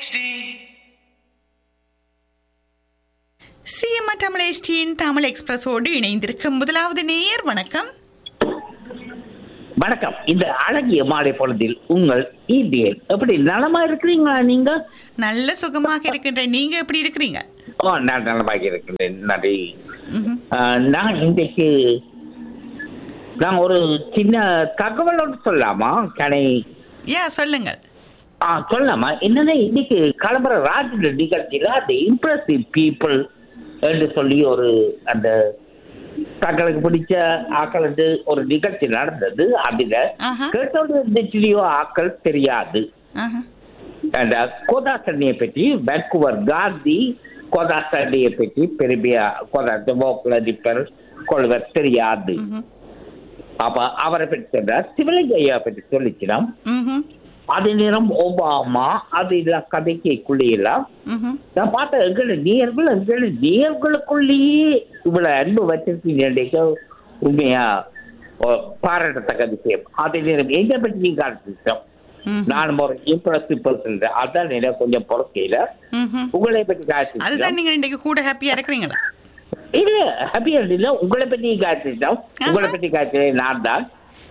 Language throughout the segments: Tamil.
சிஎம்ஆ தமிழ் எஸ்டியின் தமிழ் எக்ஸ்பிரஸோடு இணைந்திருக்கும் முதலாவது நேயர் வணக்கம் வணக்கம் இந்த அழகிய மாலை பொழுதில் உங்கள் இந்தியன் எப்படி நலமா இருக்கிறீங்களா நீங்க நல்ல சுகமாக இருக்கின்ற நீங்க எப்படி இருக்கிறீங்க ஓ நான் நலமாக இருக்கின்றேன் நன்றி ம்ஹும். ஆஹ், நான் இன்றைக்கு நான் ஒரு சின்ன தகவலோடு சொல்லலாமா கனை யா சொல்லுங்கள் ஆ சொல்லலாமா என்னன்னா இன்னைக்கு கிளம்புற ராஜ நிகழ்ச்சியில அந்த இம்ப்ரெசிவ் பீப்புள் என்று சொல்லி ஒரு அந்த தங்களுக்கு பிடிச்ச ஆக்கள் என்று ஒரு நிகழ்ச்சி நடந்தது அதுல ஆஹா. கேட்டோடு இருந்துச்சுலையோ ஆக்கள் தெரியாது ஆஹா. அந்த கோதாசண்ணியை பற்றி வேன்குவர் காந்தி கோதாசண்ணியை பற்றி பெருமையா கோதா டெமோக்ல நிப்பர் கொள்வர் தெரியாது ம்ஹும். அப்ப அவரை பற்றி சொல்றார் சிவலிங்கையா பற்றி சொல்லிச்சுனா ம்ஹும். அது நேரம் ஒபாமா அது எல்லாம் கதைக்குள்ளே எல்லாம் ம்ஹும். நான் பார்த்தேன் எங்களை நேர்கள் எங்களை நேர்களுக்குள்ளேயே இவ்வளவு அன்பு வச்சிருக்கீங்க உண்மையா ஓ, பாராட்டத்தக்க விஷயம் அதே நேரம் எங்க பற்றி நீங்க காட்டிட்டோம் ம்ஹும். நான் ஒரு இம்ப்ரெசிவ் பர்சன் அதான் எனக்கு கொஞ்சம் பொறுக்கையில ம்ஹும். உங்களை பற்றி அதுதான் காட்டிட்டோம் நீங்க இன்றைக்கு கூட ஹாப்பியா இருக்கிறீங்களா இல்ல ஹாப்பியா இல்ல உங்களை பற்றி காட்டிட்டோம் உங்களை பற்றி காட்டுறேன் நான் தான்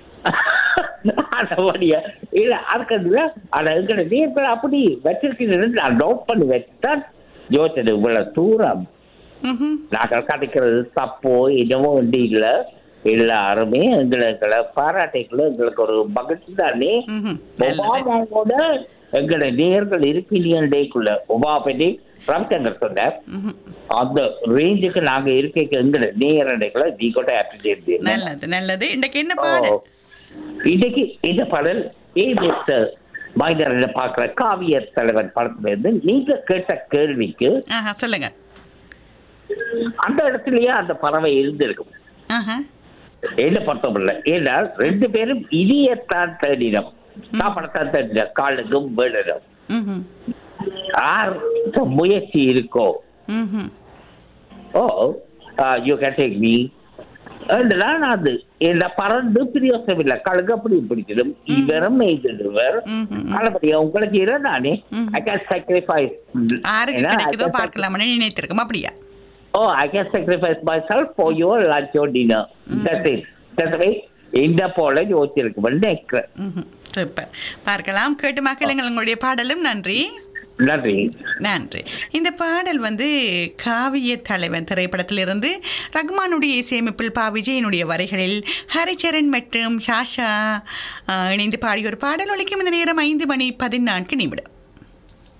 அதபடியா இல்ல அதுக்கு ஆனா எங்களை நேர்கள் அப்படி வச்சிருக்கீங்கன்னு நான் நோட் பண்ணி வச்சுதான் யோசனை இவ்வளவு தூரம் ம்ஹும். நாங்கள் கிடைக்கிறது தப்போ என்னவோ ஒன்று இல்ல எல்லாருமே எங்களை பாராட்டிக்கல எங்களுக்கு ஒரு மகிழ்ச்சி தானே ம்ஹும். நல்லது. ஒபாமாவோட எங்களை நேர்கள் இருப்பீங்கக்குள்ள ஒபாமா பற்றி ரவிசங்கர் சொன்னார் ம்ஹும். அந்த ரேஞ்சுக்கு நாங்க இருக்க எங்களை நேரடைகளை நீ கூட அப்ரிஷியேட் நல்லது நல்லது இன்றைக்கு என்ன பாடல் இன்னைக்கு இந்த பாடல் ஏபிஎஸ் மைனர்ல பாக்குற காவிய தலைவன் படத்துல இருந்து நீங்க கேட்ட கேள்விக்கு ஆஹா சொல்லுங்க அந்த இடத்துலயே அந்த பறவை இருந்திருக்கும் ஆஹா என்ன பொறுத்தம் இல்லை ஏன்னா ரெண்டு பேரும் இனியத்தான் தேடினோம் சாப்பிடத்தான் தேடினோம் காலுக்கும் வேடனும் ம்ஹும். யார் முயற்சி இருக்கோ ம்ஹும். Oh you can take me நான் அது என்ன பறந்து பிரியோசனம் இல்லை கழுகு அப்படி பிடிச்சிடும் இவரும் மெய்திடுவர் ம்ஹும். நல்லபடியா உங்களுக்கு இருந்தானே ம். ஐ கேன் சாக்ரிஃபைஸ் யாருக்கு கிடைக்குதோ பார்க்கலாம்னு நினைத்திருக்கோம் அப்படியா oh I can sacrifice myself for your lunch oh dinner that's it that's இந்த போல யோசிச்சிருக்கு நினைக்கிறேன் ம்ஹும். சூப்பர் பார்க்கலாம் கேட்டு மக்களுங்கள் உங்களுடைய பாடலும் நன்றி நன்றி நன்றி இந்த பாடல் வந்து காவிய தலைவன் திரைப்படத்திலிருந்து ரஹ்மானுடைய இசையமைப்பில் பா விஜயனுடைய வரிகளில் ஹரிச்சரன் மற்றும் ஷாஷா ஆஹ், இணைந்து பாடிய ஒரு பாடல் ஒலிக்கும் இந்த நேரம் ஐந்து மணி பதினான்கு நிமிடம்